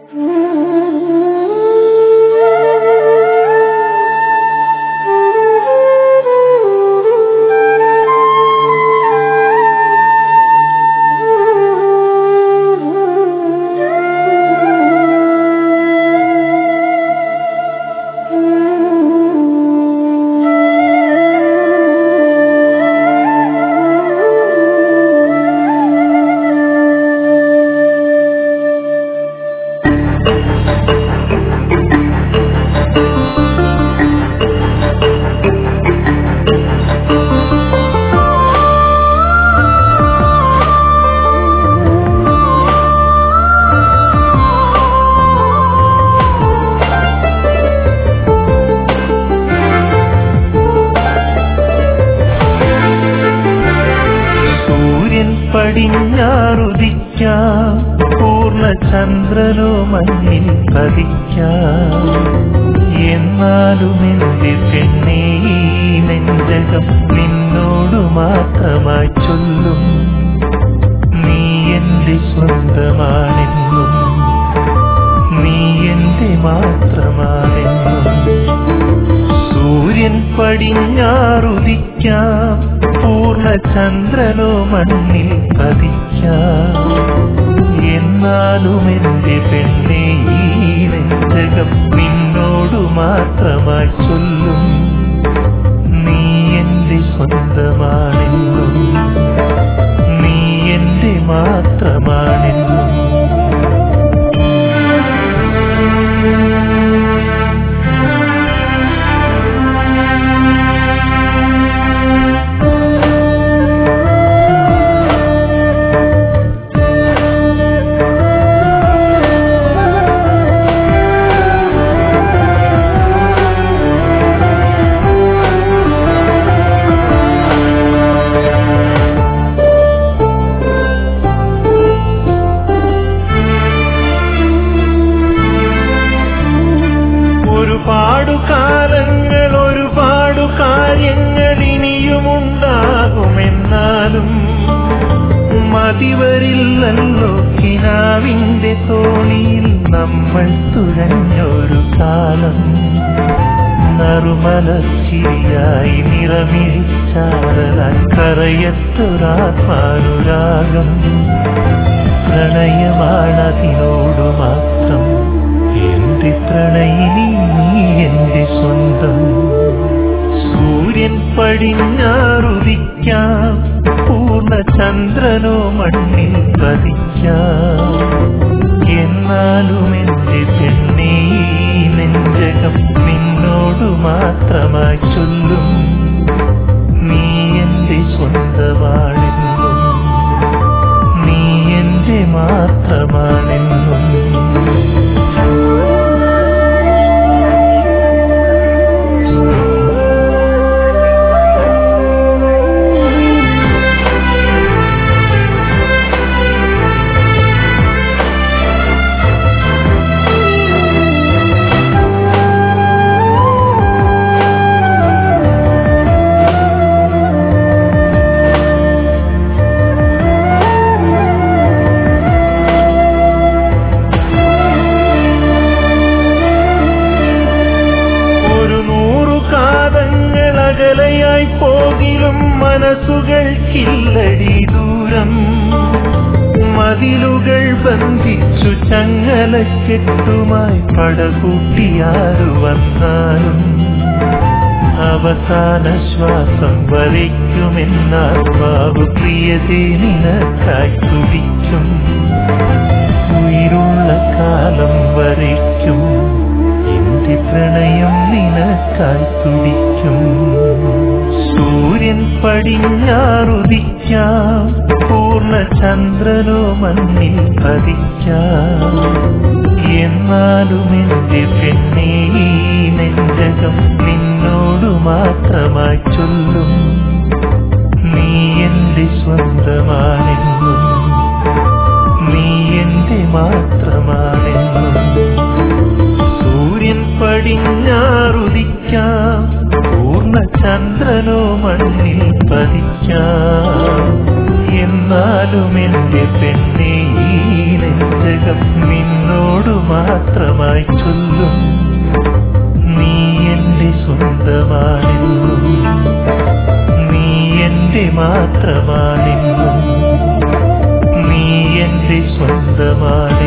സൂര്യൻ പടിഞ്ഞാറുദിക്കാം പൂർണ്ണചന്ദ്രനോ മഞ്ഞിൽ പതിക്കാം എന്നാലും എന്റെ പെണ്ണേ ഈ നെഞ്ചകം നിന്നോടു മാത്രമായി ചൊല്ലും നീ എന്റെ സ്വന്തമാണെന്നും നീ എന്റെ മാത്രമാണെന്നും സൂര്യൻ പടിഞ്ഞാറുദിക്കാം പൂർണ്ണചന്ദ്രനോ മണ്ണിൽ പതിക്കാം എന്നാലും എന്റെ പെണ്ണെ ഈ നെഞ്ചകം നിന്നോടു മാത്രമായി ചൊല്ലും നീ എന്റെ സ്വന്തമാണെന്നും നീ എന്റെ മാത്രമാണെന്നും ഒരുപാടു കാലങ്ങൾ ഒരുപാടു കാര്യങ്ങൾ ഇനിയുമുണ്ടാകുമെന്നാലും മതിവരില്ലല്ലോ കിനാവിന്റെ തോണിയിൽ നമ്മൾ തുഴഞ്ഞൊരു കാലം നറുമലച്ചിരിയായി നിറമിഴിച്ചാറലായി കറയത്തൊരാത്മാനുരാഗം പ്രണയമാണതിനോടു മാത്രം എന്റെ പ്രണയിനി നീ എന്റെ സ്വന്തം സൂര്യൻ പടിഞ്ഞാറുദിക്കാം പൂർണ്ണചന്ദ്രനോ മണ്ണിൽ പതിക്കാം എന്നാലും എന്റെ പെണ്ണേ ഈ നെഞ്ചകം നിന്നോടു മാത്രമായി ചൊല്ലും നീ എന്റെ സ്വന്തമാണെന്നും നീ എന്റെ മാത്രമാണെന്നും ഒരു നൂറു കാതങ്ങൾ അകലയായി പോകിലും മനസ്സുകൾക്കില്ലടി ദൂരം മതിലുകൾ ബന്ധിച്ചു ചങ്ങലക്കെട്ടുമായി പടകൂട്ടിയാരു വന്നാലും അവസാന ശ്വാസം വരയ്ക്കുമെന്നാത്മാവ് പ്രിയതേ നിനക്കായി തുടിക്കും ഉயிருള്ള കാലം വരയ്ക്കും എന്റെ പ്രണയം നിനക്കായി തുടിക്കും സൂര്യൻ പടിഞ്ഞാറുദിക്കാം പൂർണ്ണചന്ദ്രനോ മണ്ണിൽ പതിക്കാം എന്നാലും എന്റെ പെണ്ണേ ഈ നെഞ്ചകം നിന്നോടു മാത്രമായി ചൊല്ലും നീ എന്റെ സ്വന്തമാണെന്നും നീ എന്റെ മാത്രമാണെന്നും സൂര്യൻ പടിഞ്ഞാറുദിക്കാം പൂർണ്ണചന്ദ്രനോ മണ്ണിൽ പതിക്കാം എന്നാലും എന്റെ പെണ്ണേ ഈ നെഞ്ചകം നിന്നോടു മാത്രം മാത്രമാണെന്നും നീ എന്റെ സ്വന്തമാണ്